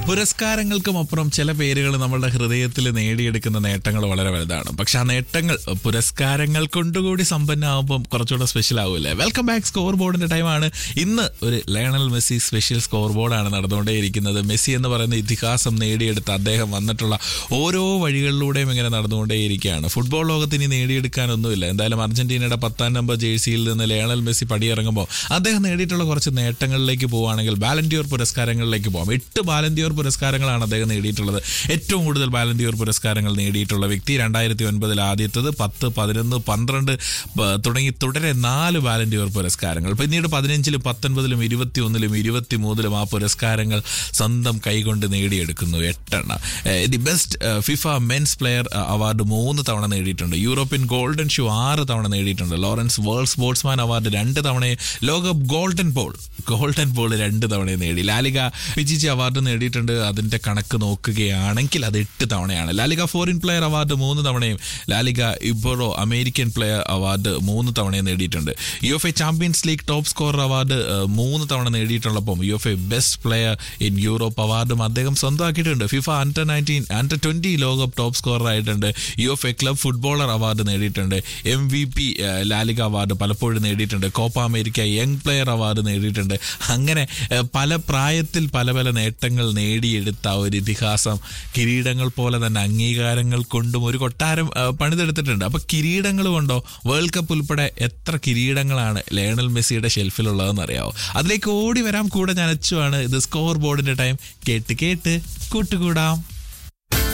പുരസ്കാരങ്ങൾക്കും അപ്പുറം ചില പേരുകൾ നമ്മളുടെ ഹൃദയത്തിൽ നേടിയെടുക്കുന്ന നേട്ടങ്ങൾ വളരെ വലുതാണ് പക്ഷെ ആ നേട്ടങ്ങൾ പുരസ്കാരങ്ങൾ കൊണ്ടുകൂടി സമ്പന്നമാകുമ്പം കുറച്ചുകൂടെ സ്പെഷ്യൽ ആവൂലേ വെൽക്കം ബാക്ക് സ്കോർ ബോർഡിന്റെ ടൈമാണ് ഇന്ന് ഒരു ലയണൽ മെസ്സി സ്പെഷ്യൽ സ്കോർ ബോർഡാണ് നടന്നുകൊണ്ടേയിരിക്കുന്നത് മെസ്സി എന്ന് പറയുന്ന ഇതിഹാസം നേടിയെടുത്ത അദ്ദേഹം വന്നിട്ടുള്ള ഓരോ വഴികളിലൂടെയും ഇങ്ങനെ നടന്നുകൊണ്ടേയിരിക്കുകയാണ് ഫുട്ബോൾ ലോകത്ത് ഇനി നേടിയെടുക്കാനൊന്നുമില്ല എന്തായാലും അർജന്റീനയുടെ പത്താം നമ്പർ ജേഴ്സിയിൽ നിന്ന് ലയണൽ മെസ്സി പടിയിറങ്ങുമ്പോൾ അദ്ദേഹം നേടിയിട്ടുള്ള കുറച്ച് നേട്ടങ്ങളിലേക്ക് പോവുകയാണെങ്കിൽ ബാലൻഡിയോർ പുരസ്കാരങ്ങളിലേക്ക് പോകാം എട്ട് ബാലൻഡിയോർ പുരസ്കാരങ്ങളാണ് അദ്ദേഹം നേടിയിട്ടുള്ളത് ഏറ്റവും കൂടുതൽ ബാലൻഡിയോർ പുരസ്കാരങ്ങൾ നേടിയിട്ടുള്ള വ്യക്തി രണ്ടായിരത്തി ഒൻപതിൽ ആദ്യത്തത് പത്ത് പതിനൊന്ന് പന്ത്രണ്ട് പ- തുടങ്ങി തുടരെ നാല് ബാലൻഡിയോർ പുരസ്കാരങ്ങൾ പിന്നീട് പതിനഞ്ചിലും പത്തൊൻപതിലും ഇരുപത്തി ഒന്നിലും ഇരുപത്തി മൂന്നിലും ആ പുരസ്കാരങ്ങൾ സ്വന്തം കൈകൊണ്ട് നേടിയെടുക്കുന്നു എട്ടെണ്ണം the best FIFA men's player award മൂന്ന് തവണ നേടിയിട്ടുണ്ട് യൂറോപ്യൻ ഗോൾഡൻ ഷൂ ആറ് തവണ നേടിയിട്ടുണ്ട് ലോറൻസ് വേൾഡ് സ്പോർട്സ്മാൻ അവാർഡ് രണ്ട് തവണയും ലോകകപ്പ് ഗോൾഡൻ ബോൾ ഗോൾഡൻ ബോൾ രണ്ട് തവണയും നേടി ലാലിക പിജിജി അവാർഡ് നേടിയിട്ടുണ്ട് അതിന്റെ കണക്ക് നോക്കുകയാണെങ്കിൽ അത് എട്ട് തവണയാണ് ലാലിക ഫോറിൻ പ്ലെയർ അവാർഡ് മൂന്ന് തവണയും La Liga Ibero American player award മൂന്ന് തവണയും നേടിയിട്ടുണ്ട് UEFA champions league top scorer award ഏഹ്, മൂന്ന് തവണ നേടിയിട്ടുള്ളപ്പം UEFA best player in Europe അവാർഡും അദ്ദേഹം സ്വന്തമാക്കിയിട്ടുണ്ട് FIFA under nineteen under twenty ലോകകപ്പ് ടോപ്പ് സ്കോറർ ആയിട്ടുണ്ട് UEFA club footballer award നേടിയിട്ടുണ്ട് M V P La Liga award പലപ്പോഴും നേടിയിട്ടുണ്ട് Copa America young player award നേടിയിട്ടുണ്ട് അങ്ങനെ ഏഹ്, പല പ്രായത്തിൽ പല പല നേട്ടങ്ങൾ നേടിയെടുത്ത ആ ഒരു ഇതിഹാസം കിരീടങ്ങൾ പോലെ തന്നെ അംഗീകാരങ്ങൾ കൊണ്ടും ഒരു കൊട്ടാരം ഏഹ്, പണിതെടുത്തിട്ടുണ്ട് അപ്പൊ കിരീടങ്ങൾ കൊണ്ടോ വേൾഡ് കപ്പ് ഉൾപ്പെടെ എത്ര കിരീടങ്ങളാണ് ലയണൽ മെസ്സിയുടെ ഷെൽഫിലുള്ളതെന്ന് അറിയാവോ അതിലേക്ക് ഓടി വരാൻ കൂടെ ഞാൻ അച്ചുവാണ് ഇത് സ്കോർ ബോർഡിന്റെ ടൈം കേട്ട് കേട്ട് കൂട്ടുകൂടാം